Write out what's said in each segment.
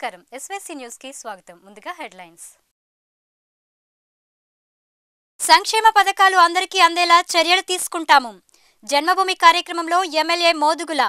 నమస్కారం SYC news కి స్వాగతం ముందుగా హెడ్లైన్స్ సంక్షేమ పథకాలు అందరికీ అందేలా చర్యలు తీసుకుంటాము జన్మభూమి కార్యక్రమంలో ఎమ్మెల్యే మోదుగుల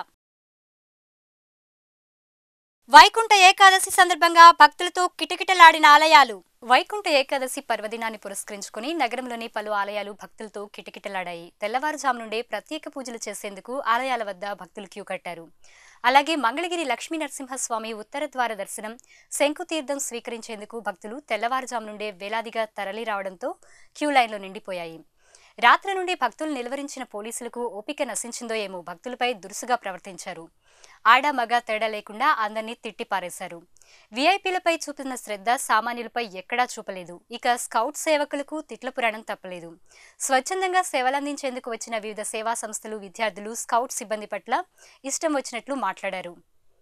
వైకుంఠ ఏకాదశి సందర్భంగా భక్తులతో కిటకిటలాడిన ఆలయాలు వైకుంఠ ఏకాదశి పర్వదినాన్ని పురస్కరించుకుని నగరంలోని పలు ఆలయాలు భక్తులతో కిటకిటలాడాయి తెల్లవారుజాము నుండే ప్రత్యేక పూజలు చేసేందుకు ఆలయాల వద్ద భక్తులు క్యూ కట్టారు అలాగే మంగళగిరి లక్ష్మీ నరసింహస్వామి ఉత్తర ద్వార దర్శనం శంకుతీర్థం స్వీకరించేందుకు భక్తులు తెల్లవారుజాము నుండే వేలాదిగా తరలి రావడంతో క్యూ లైన్లు నిండిపోయాయి రాత్రి నుండి భక్తులు నిలువరించిన పోలీసులకు ఓపిక నశించిందో ఏమో భక్తులపై దురుసుగా ప్రవర్తించారు ఆడ మగ తేడా లేకుండా అందరినీ తిట్టిపారేశారు వీఐపీలపై చూపిన శ్రద్ధ సామాన్యులపై ఎక్కడా చూపలేదు ఇక స్కౌట్ సేవకులకు తిట్ల పురాణం తప్పలేదు స్వచ్ఛందంగా సేవలందించేందుకు వచ్చిన వివిధ సేవా సంస్థలు విద్యార్థులు స్కౌట్ సిబ్బంది పట్ల ఇష్టం వచ్చినట్లు మాట్లాడారు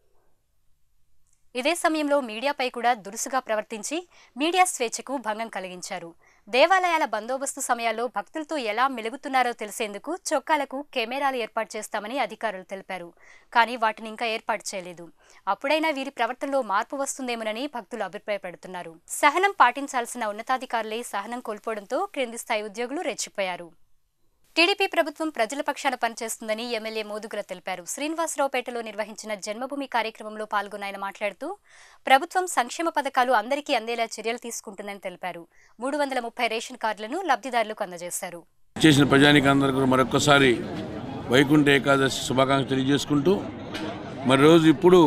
ఇదే సమయంలో మీడియాపై కూడా దురుసుగా ప్రవర్తించి మీడియా స్వేచ్ఛకు భంగం కలిగించారు దేవాలయాల బందోబస్తు సమయాల్లో భక్తులతో ఎలా మెలుగుతున్నారో తెలిసేందుకు చొక్కాలకు కెమెరాలు ఏర్పాటు చేస్తామని అధికారులు తెలిపారు కానీ వాటిని ఇంకా ఏర్పాటు చేయలేదు అప్పుడైనా వీరి ప్రవర్తనలో మార్పు వస్తుందేమోనని భక్తులు అభిప్రాయపడుతున్నారు సహనం పాటించాల్సిన ఉన్నతాధికారులే సహనం కోల్పోవడంతో క్రింది స్థాయి ఉద్యోగులు రెచ్చిపోయారు టీడీపీ ప్రభుత్వం ప్రజల పక్షాన పనిచేస్తుందని ఎమ్మెల్యే మోదుగుల తెలిపారు శ్రీనివాసరావుపేటలో నిర్వహించిన జన్మభూమి కార్యక్రమంలో పాల్గొన్న ఆయన మాట్లాడుతూ ప్రభుత్వం సంక్షేమ పథకాలు అందరికీ అందేలా చర్యలు తీసుకుంటుందని తెలిపారు మూడు వందల ముప్పై రేషన్ కార్డులను లబ్ధిదారులకు అందజేశారు చేసిన ప్రజానికి అందరికీ మరొక్కసారి వైకుంఠ ఏకాదశి శుభాకాంక్షలు తెలియజేసుకుంటూ మరి రోజు ఇప్పుడు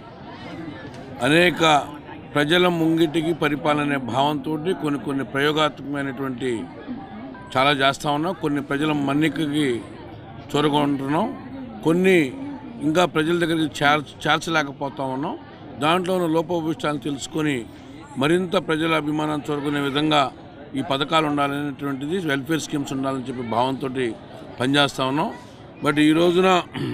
అనేక ప్రజల ముంగిటికి పరిపాలనే భావంతో కొన్ని కొన్ని ప్రయోగాత్మకమైనటువంటి చాలా చేస్తూ ఉన్నాం కొన్ని ప్రజల మన్నికకి చొరగొంటున్నాం కొన్ని ఇంకా ప్రజల దగ్గరికి చేర్ చేర్చలేకపోతా ఉన్నాం దాంట్లో ఉన్న లోపభూష్టాలను తెలుసుకొని మరింత ప్రజల అభిమానం చొరగొనే విధంగా ఈ పథకాలు ఉండాలనేటువంటిది వెల్ఫేర్ స్కీమ్స్ ఉండాలని చెప్పి భావంతో పనిచేస్తూ ఉన్నాం బట్ ఈ రోజున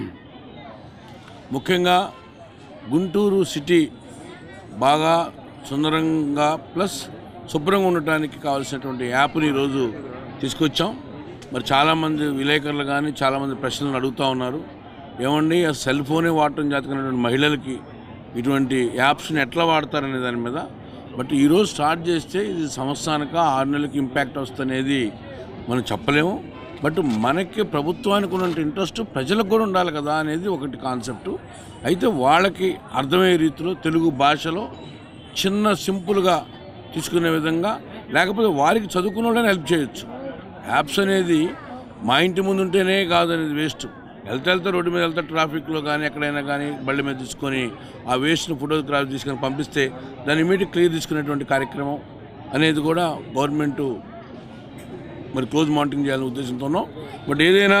ముఖ్యంగా గుంటూరు సిటీ బాగా సుందరంగా ప్లస్ శుభ్రంగా ఉండటానికి కావాల్సినటువంటి యాప్ని ఈరోజు తీసుకొచ్చాం మరి చాలామంది విలేకరులు కానీ చాలామంది ప్రశ్నలు అడుగుతూ ఉన్నారు ఏమండి ఆ సెల్ ఫోనే వాడటం జాతకమైనటువంటి మహిళలకి ఇటువంటి యాప్స్ని ఎట్లా వాడతారనే దాని మీద బట్ ఈరోజు స్టార్ట్ చేస్తే ఇది సంవత్సరానికి ఆరు నెలలకి ఇంపాక్ట్ వస్తుందనేది మనం చెప్పలేము బట్ మనకి ప్రభుత్వానికి ఉన్న ఇంట్రెస్ట్ ప్రజలకు కూడా ఉండాలి కదా అనేది ఒకటి కాన్సెప్ట్ అయితే వాళ్ళకి అర్థమయ్యే రీతిలో తెలుగు భాషలో చిన్న సింపుల్గా తీసుకునే విధంగా లేకపోతే వారికి చదువుకున్న వాళ్ళని హెల్ప్ చేయొచ్చు యాప్స్ అనేది మా ఇంటి ముందు ఉంటేనే కాదు అనేది వేస్ట్ వెళ్తే వెళ్తే రోడ్డు మీద వెళ్తే ట్రాఫిక్లో కానీ ఎక్కడైనా కానీ బళ్ళ మీద తీసుకొని ఆ వేస్ట్ని ఫోటోగ్రాఫ్ తీసుకొని పంపిస్తే దాన్ని ఇమీడియట్ క్లియర్ తీసుకునేటువంటి కార్యక్రమం అనేది కూడా గవర్నమెంట్ మరి క్లోజ్ మానిటరింగ్ చేయాలనే ఉద్దేశంతో ఉన్నాం బట్ ఏదైనా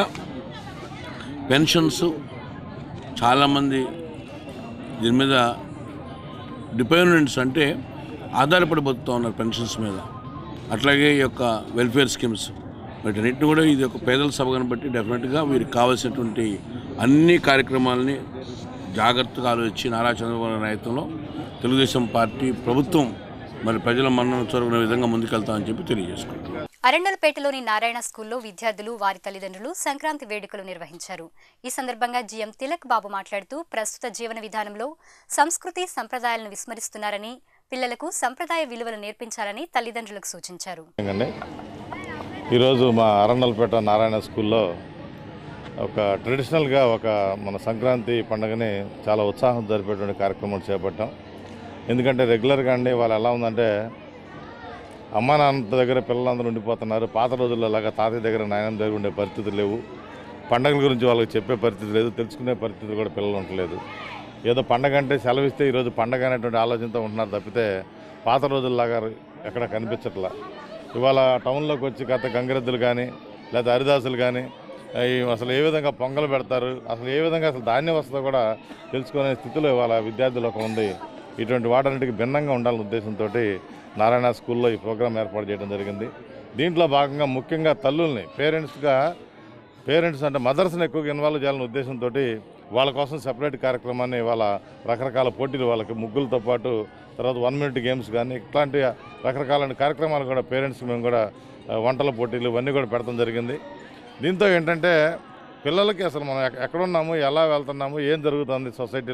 పెన్షన్స్ చాలామంది దీని మీద డిపెండెంట్స్ అంటే ఆధారపడి బతుకుతూ ఉన్నారు పెన్షన్స్ మీద అట్లాగే ఈ యొక్క వెల్ఫేర్ స్కీమ్స్ వీటన్నిటిని కూడా ఇది ఒక పేదల సభను బట్టి డెఫినెట్గా వీరికి కావాల్సినటువంటి అన్ని కార్యక్రమాలని జాగ్రత్తగా ఆలోచించి నారా చంద్రబాబు నాయుడు నాయకత్వంలో తెలుగుదేశం పార్టీ ప్రభుత్వం మరి ప్రజల మన్నన చొరగిన విధంగా ముందుకెళ్తామని చెప్పి తెలియజేసుకుంటున్నాం అరండలపేటలోని నారాయణ స్కూల్లో విద్యార్థులు వారి తల్లిదండ్రులు సంక్రాంతి వేడుకలు నిర్వహించారు ఈ సందర్భంగా జీఎం తిలక్ బాబు మాట్లాడుతూ ప్రస్తుత జీవన విధానంలో సంస్కృతి సంప్రదాయాలను విస్మరిస్తున్నారని పిల్లలకు సంప్రదాయ విలువలు నేర్పించాలని తల్లిదండ్రులకు సూచించారు అండి ఈరోజు మా అరండలపేట నారాయణ స్కూల్లో ఒక ట్రెడిషనల్గా ఒక మన సంక్రాంతి పండుగని చాలా ఉత్సాహం జరిపేటువంటి కార్యక్రమం చేపట్టాం ఎందుకంటే రెగ్యులర్గా అండి వాళ్ళు ఎలా ఉందంటే అమ్మా నాన్న దగ్గర పిల్లలందరూ ఉండిపోతున్నారు పాత రోజుల్లో లాగా తాతయ్య దగ్గర నాయనమ్మ దగ్గర ఉండే పరిస్థితులు లేవు పండగల గురించి వాళ్ళకి చెప్పే పరిస్థితి లేదు తెలుసుకునే పరిస్థితి కూడా పిల్లలు ఉండలేదు ఏదో పండగ అంటే సెలవిస్తే ఈరోజు పండగ అనేటువంటి ఆలోచనతో ఉంటున్నారు తప్పితే పాత రోజుల్లాగా ఎక్కడ కనిపించట్లా ఇవాళ టౌన్లోకి వచ్చి గత గంగిరెద్దులు కానీ లేదా హరిదాసులు కానీ ఈ అసలు ఏ విధంగా పొంగలు పెడతారు అసలు ఏ విధంగా అసలు ధాన్యం వస్తుందో కూడా తెలుసుకునే స్థితిలో ఇవాళ విద్యార్థులు ఒక ఉంది ఇటువంటి వాటన్నిటికి భిన్నంగా ఉండాలనే ఉద్దేశంతో నారాయణ స్కూల్లో ఈ ప్రోగ్రాం ఏర్పాటు చేయడం జరిగింది దీంట్లో భాగంగా ముఖ్యంగా తల్లుల్ని పేరెంట్స్గా పేరెంట్స్ అంటే మదర్స్ని ఎక్కువగా ఇన్వాల్వ్ చేయాలనే ఉద్దేశంతో వాళ్ళ కోసం సెపరేట్ కార్యక్రమాన్ని వాళ్ళ రకరకాల పోటీలు వాళ్ళకి ముగ్గులతో పాటు తర్వాత వన్ మినిట్ గేమ్స్ కానీ ఇట్లాంటి రకరకాల కార్యక్రమాలు కూడా పేరెంట్స్కి మేము కూడా ఆ, వంటల పోటీలు ఇవన్నీ కూడా పెడతాం జరిగింది దీంతో ఏంటంటే పిల్లలకి అసలు మనం ఎక్క- ఎక్కడున్నాము ఎలా వెళ్తున్నాము ఏం జరుగుతుంది సొసైటీలో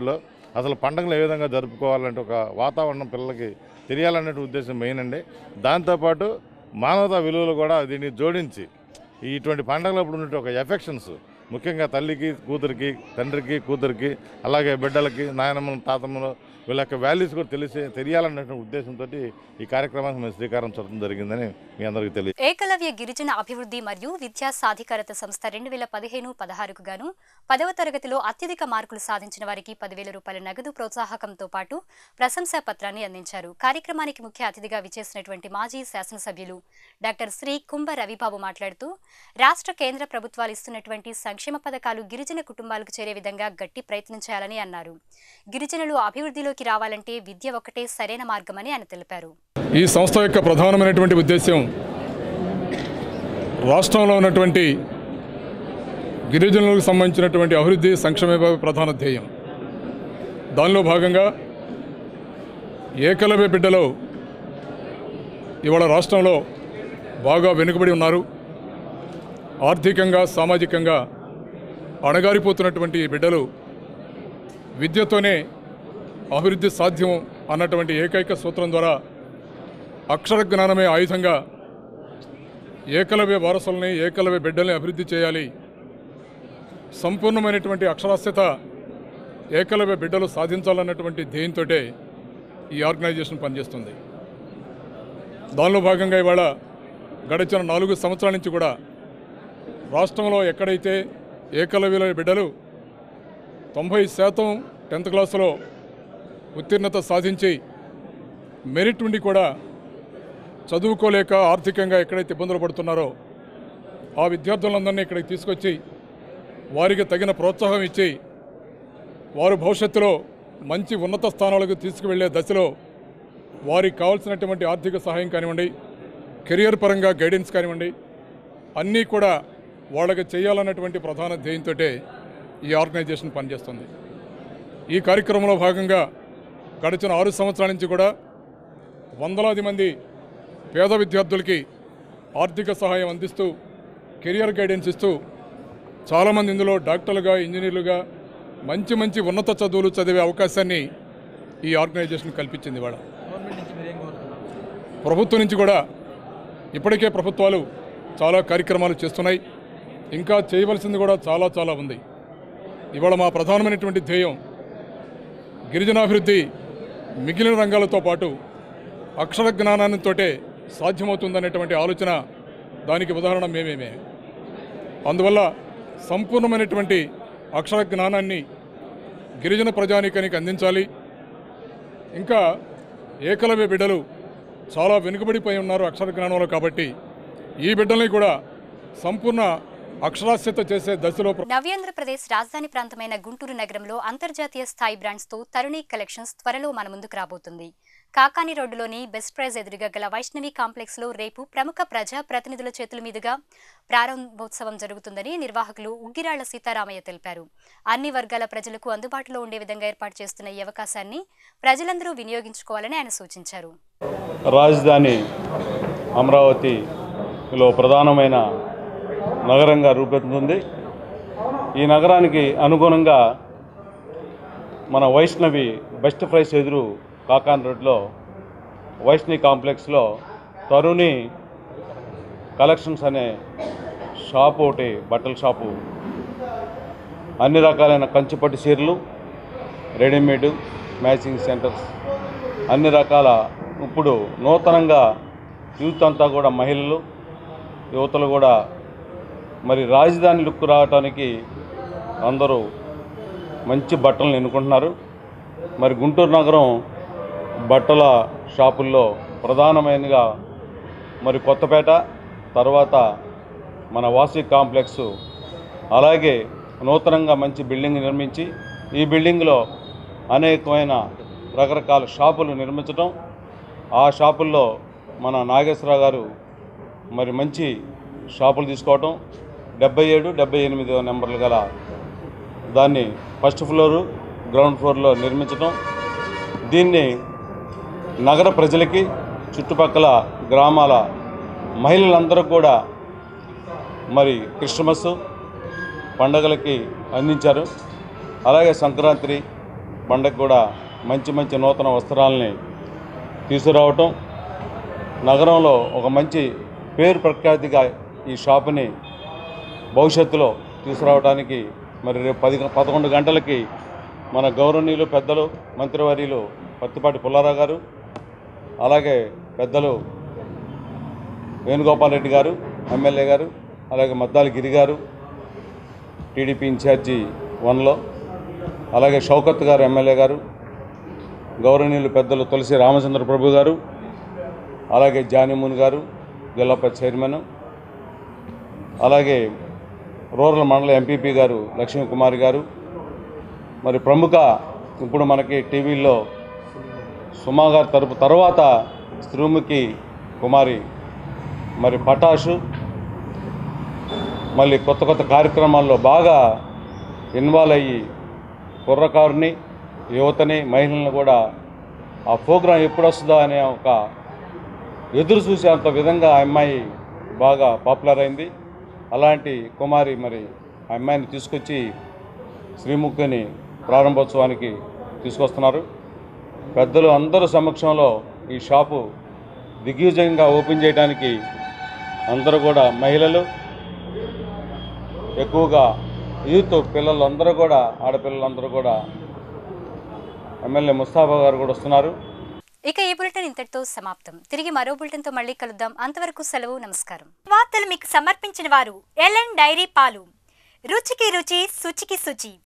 అసలు పండుగలు ఏ విధంగా జరుపుకోవాలంటే ఒక వాతావరణం పిల్లలకి తెలియాలనే ఉద్దేశం మెయిన్ అండి దాంతోపాటు మానవతా విలువలు కూడా దీన్ని జోడించి ఇటువంటి పండుగలప్పుడు ఉన్నట్టు ఒక ఎఫెక్షన్స్ ముఖ్యంగా తల్లికి కూతురికి తండ్రికి కూతురికి అలాగే బిడ్డలకి నాయనమ్మలు తాతమ్మలు వీళ్ళ యొక్క వాల్యూస్ కూడా తెలిసి తెలియాలనే ఉద్దేశంతో ఈ కార్యక్రమానికి మేము శ్రీకారం చుట్టడం జరిగిందని మీ అందరికీ తెలియదు ఏకలవ్య గిరిజన అభివృద్ధి మరియు విద్యా సాధికారత సంస్థ రెండు వేల పదిహేను పదహారుకు గాను పదవ తరగతిలో అత్యధిక మార్కులు సాధించిన వారికి పదివేల రూపాయల నగదు ప్రోత్సాహకంతో పాటు ప్రశంసా పత్రాన్ని అందించారు కార్యక్రమానికి ముఖ్య అతిథిగా విచ్చేసినటువంటి మాజీ శాసనసభ్యులు డాక్టర్ శ్రీ కుంభ రవిబాబు మాట్లాడుతూ రాష్ట్ర కేంద్ర ప్రభుత్వాలు ఇస్తున్నటువంటి సంక్షేమ పథకాలు గిరిజన కుటుంబాలకు చేరే విధంగా గట్టి ప్రయత్నం చేయాలని అన్నారు గిరిజనులు అభివృద్ధిలోకి రావాలంటే విద్య ఒకటే సరైన మార్గమని ఆయన తెలిపారు ఈ సంస్థ యొక్క ప్రధానమైనటువంటి ఉద్దేశ్యం రాష్ట్రంలో ఉన్నటువంటి గిరిజనులకు సంబంధించినటువంటి అభివృద్ధి సంక్షేమ ప్రధాన ధ్యేయం దానిలో భాగంగా ఏకలవ్య బిడ్డలు ఇవాళ రాష్ట్రంలో బాగా వెనుకబడి ఉన్నారు ఆర్థికంగా సామాజికంగా అణగారిపోతున్నటువంటి ఈ బిడ్డలు విద్యతోనే అభివృద్ధి సాధ్యం అన్నటువంటి ఏకైక సూత్రం ద్వారా అక్షర జ్ఞానమే ఆయుధంగా ఏకలవ్య వారసుల్ని ఏకలవ్య బిడ్డల్ని అభివృద్ధి చేయాలి సంపూర్ణమైనటువంటి అక్షరాస్యత ఏకలవ్య బిడ్డలు సాధించాలన్నటువంటి ధ్యేయంతో ఈ ఆర్గనైజేషన్ పనిచేస్తుంది దానిలో భాగంగా ఇవాళ గడిచిన నాలుగు సంవత్సరాల నుంచి కూడా రాష్ట్రంలో ఎక్కడైతే ఏకలవ్యుల బిడ్డలు తొంభై శాతం టెన్త్ క్లాసులో ఉత్తీర్ణత సాధించి మెరిట్ ఉండి కూడా చదువుకోలేక ఆర్థికంగా ఎక్కడైతే ఇబ్బందులు పడుతున్నారో ఆ విద్యార్థులందరినీ ఇక్కడికి తీసుకొచ్చి వారికి తగిన ప్రోత్సాహం ఇచ్చి వారు భవిష్యత్తులో మంచి ఉన్నత స్థానాలకు తీసుకువెళ్ళే దశలో వారికి కావాల్సినటువంటి ఆర్థిక సహాయం కానివ్వండి కెరియర్ పరంగా గైడెన్స్ కానివ్వండి అన్నీ కూడా వాళ్ళకి చేయాలన్నటువంటి ప్రధాన ధ్యేయంతో ఈ ఆర్గనైజేషన్ పనిచేస్తుంది ఈ కార్యక్రమంలో భాగంగా గడిచిన ఆరు సంవత్సరాల నుంచి కూడా వందలాది మంది పేద విద్యార్థులకి ఆర్థిక సహాయం అందిస్తూ కెరియర్ గైడెన్స్ ఇస్తూ చాలామంది ఇందులో డాక్టర్లుగా ఇంజనీర్లుగా మంచి మంచి ఉన్నత చదువులు చదివే అవకాశాన్ని ఈ ఆర్గనైజేషన్ కల్పించింది ఇవాళ ప్రభుత్వం నుంచి కూడా ఇప్పటికే ప్రభుత్వాలు చాలా కార్యక్రమాలు చేస్తున్నాయి ఇంకా చేయవలసింది కూడా చాలా చాలా ఉంది ఇవాళ మా ప్రధానమైనటువంటి ధ్యేయం గిరిజనాభివృద్ధి మిగిలిన రంగాలతో పాటు అక్షర జ్ఞానానితోటే సాధ్యమవుతుందనేటువంటి ఆలోచన దానికి ఉదాహరణ మేమేమే అందువల్ల సంపూర్ణమైనటువంటి అక్షర జ్ఞానాన్ని గిరిజన ప్రజానీకానికి అందించాలి ఇంకా ఏకలవ్య బిడ్డలు చాలా వెనుకబడిపోయి ఉన్నారు అక్షర జ్ఞానంలో కాబట్టి ఈ బిడ్డల్ని కూడా సంపూర్ణ అక్షరాస్యత చేసే దశలో ప్ర- నవ్యాంధ్రప్రదేశ్ రాజధాని ప్రాంతమైన గుంటూరు నగరంలో అంతర్జాతీయ స్థాయి బ్రాండ్స్ తో తరుణి కలెక్షన్స్ త్వరలో మన ముందుకు రాబోతుంది కాకాని రోడ్డులోని బెస్ట్ ప్రైజ్ ఎదురుగా గల వైష్ణవి కాంప్లెక్స్ లో రేపు ప్రముఖ ప్రజా ప్రతినిధుల చేతుల మీదుగా ప్రారంభోత్సవం జరుగుతుందని నిర్వాహకులు ఉగ్గిరాళ్ల సీతారామయ్య తెలిపారు అన్ని వర్గాల ప్రజలకు అందుబాటులో ఉండే విధంగా ఏర్పాటు చేస్తున్న ఈ అవకాశాన్ని ప్రజలందరూ వినియోగించుకోవాలని ఆయన సూచించారు రాజధాని అమరావతిలో ప్రధానమైన నగరంగా రూపొందుతుంది ఈ నగరానికి అనుగుణంగా మన వైష్ణవి బెస్ట్ ప్రైస్ ఎదురు కాకాన్ రోడ్లో వైష్ణవి కాంప్లెక్స్లో తరుణి కలెక్షన్స్ అనే షాపు ఒకటి బట్టల షాపు అన్ని రకాలైన కంచిపట్టు చీరలు రెడీమేడ్ మ్యాచింగ్ సెంటర్స్ అన్ని రకాల ఇప్పుడు నూతనంగా యూత్ అంతా కూడా మహిళలు యువతలు కూడా మరి రాజధాని లుక్ రావడానికి అందరూ మంచి బట్టలను ఎన్నుకుంటున్నారు మరి గుంటూరు నగరం బట్టల షాపుల్లో ప్రధానమైనగా మరి కొత్తపేట తర్వాత మన వాసి కాంప్లెక్స్ అలాగే నూతనంగా మంచి బిల్డింగ్ నిర్మించి ఈ బిల్డింగ్లో అనేకమైన రకరకాల షాపులు నిర్మించడం ఆ షాపుల్లో మన నాగేశ్వరరావు గారు మరి మంచి షాపులు తీసుకోవటం డెబ్బై ఏడు డెబ్బై ఎనిమిది నెంబర్లు గల దాన్ని ఫస్ట్ ఫ్లోరు గ్రౌండ్ ఫ్లోర్లో నిర్మించడం దీన్ని నగర ప్రజలకి చుట్టుపక్కల గ్రామాల మహిళలందరూ కూడా మరి క్రిస్మస్ పండగలకి అందించారు అలాగే సంక్రాంతి పండగ కూడా మంచి మంచి నూతన వస్త్రాలని తీసుకురావటం నగరంలో ఒక మంచి పేరు ప్రఖ్యాతిగా ఈ షాపుని భవిష్యత్తులో తీసుకురావడానికి మరి రేపు పది పదకొండు గంటలకి మన గౌరవనీయులు పెద్దలు మంత్రివర్యులు పత్తిపాటి పుల్లారావు గారు అలాగే పెద్దలు వేణుగోపాల్ రెడ్డి గారు ఎమ్మెల్యే గారు అలాగే మద్దాలి గిరి గారు టీడీపీ ఇన్ఛార్జి వన్లో అలాగే షౌకత్ గారు ఎమ్మెల్యే గారు గౌరవనీయులు పెద్దలు తులసి రామచంద్ర ప్రభు గారు అలాగే జానిమూన్ గారు జిల్లా పరిషత్ చైర్మన్ అలాగే రూరల్ మండల ఎంపీపీ గారు లక్ష్మీ కుమారి గారు మరి ప్రముఖ ఇప్పుడు మనకి టీవీల్లో సుమా గారి తరపు తర్వాత శ్రీముఖి కుమారి మరి పటాషు మళ్ళీ కొత్త కొత్త కార్యక్రమాల్లో బాగా ఇన్వాల్వ్ అయ్యి కుర్రకారుని యువతని మహిళలను కూడా ఆ ప్రోగ్రాం ఎప్పుడు వస్తుందా అనే ఒక ఎదురు చూసేంత విధంగా ఆ అమ్మాయి బాగా పాపులర్ అయింది అలాంటి కుమారి మరి ఆ అమ్మాయిని తీసుకొచ్చి శ్రీముఖిని ప్రారంభోత్సవానికి తీసుకొస్తున్నారు పెద్దలు అందరూ సమక్షంలో ఈ షాపు దిగ్విజయంగా ఓపెన్ చేయడానికి అందరూ కూడా మహిళలు ఎక్కువగా యూత్ పిల్లలు అందరూ కూడా ఆడపిల్లలందరూ కూడా ఎమ్మెల్యే ముస్తాఫా గారు కూడా వస్తున్నారు ఇక ఈ బులెటిన్ ఇంతటితో సమాప్తం తిరిగి మరో బులెటిన్ తో మళ్ళీ కలుద్దాం అంతవరకు సెలవు నమస్కారం వార్తలు మీకు సమర్పించిన వారు ఎల్ఎన్ డైరీ పాలు రుచికి రుచి శుచికి శుచి